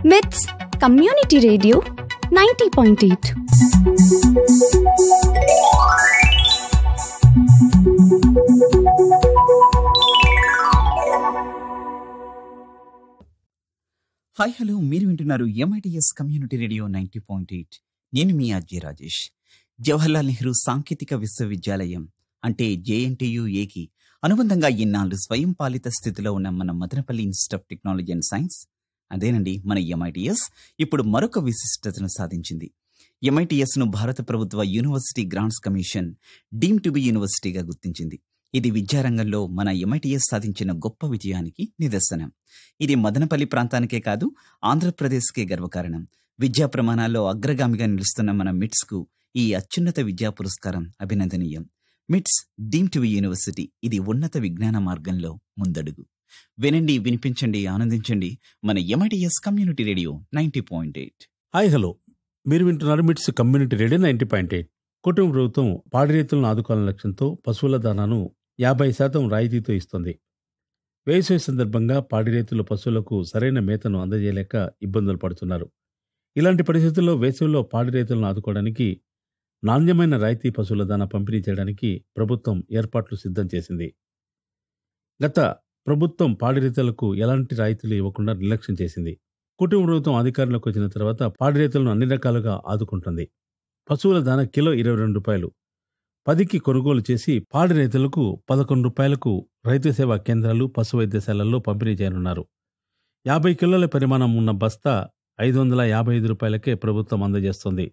మిట్స్ community radio ninety point eight hi hello మీరు వింటున్నారు MITS community radio ninety point eight నేను మీ అజయ్ రాజేష్ జవహర్లాల్ నెహ్రూ సాంకేతిక విశ్వవిద్యాలయం అంటే జేఎన్టీయు ఏకి అనుబంధంగా ఇన్నాళ్ళు స్వయం పాలిత స్థితిలో ఉన్న మన Madanapalle institute of technology and science అదేనండి మన ఎంఐటిఎస్ ఇప్పుడు మరొక విశిష్టతను సాధించింది ఎంఐటిఎస్ ను భారత ప్రభుత్వ university grants commission deem to be యూనివర్సిటీగా గుర్తించింది ఇది విద్యారంగంలో మన ఎంఐటిఎస్ సాధించిన గొప్ప విజయానికి నిదర్శనం ఇది మదనపల్లి ప్రాంతానికే కాదు ఆంధ్రప్రదేశ్కే గర్వకారణం విద్యా ప్రమాణాల్లో అగ్రగామిగా నిలుస్తున్న మన మిట్స్ కు ఈ అత్యున్నత విద్యా పురస్కారం అభినందనీయం మిట్స్ డీమ్ టు యూనివర్సిటీ ఇది ఉన్నత విజ్ఞాన మార్గంలో ముందడుగు వినండి వినిపించండి ఆనందించండి మన MITS community radio ninety point eight hi hello మీరు వింటున్నారు MITS community radio ninety point eight కుటుంబ ప్రభుత్వం పాడి రైతులను ఆదుకోవాలనే లక్ష్యంతో పశువుల దానాను యాభై శాతం రాయితీతో ఇస్తుంది వేసవి సందర్భంగా పాడి రైతులు పశువులకు సరైన మేతను అందజేయలేక ఇబ్బందులు పడుతున్నారు ఇలాంటి పరిస్థితుల్లో వేసవిలో పాడి రైతులను ఆదుకోవడానికి నాణ్యమైన రాయితీ పశువుల దానా పంపిణీ చేయడానికి ప్రభుత్వం ఏర్పాట్లు సిద్ధం చేసింది గత ప్రభుత్వం పాడి రైతులకు ఎలాంటి రాయితీలు ఇవ్వకుండా నిర్లక్ష్యం చేసింది కుటుంబ ప్రభుత్వం అధికారంలోకి వచ్చిన తర్వాత పాడి రైతులను అన్ని రకాలుగా ఆదుకుంటుంది పశువుల దాన కిలో ఇరవై రెండు రూపాయలు పదికి కొనుగోలు చేసి పాడి రైతులకు పదకొండు రూపాయలకు రైతు సేవా కేంద్రాలు పశు వైద్యశాలల్లో పంపిణీ చేయనున్నారు యాభై కిలోల పరిమాణం ఉన్న బస్తా ఐదు వందల యాభై ఐదు రూపాయలకే ప్రభుత్వం అందజేస్తుంది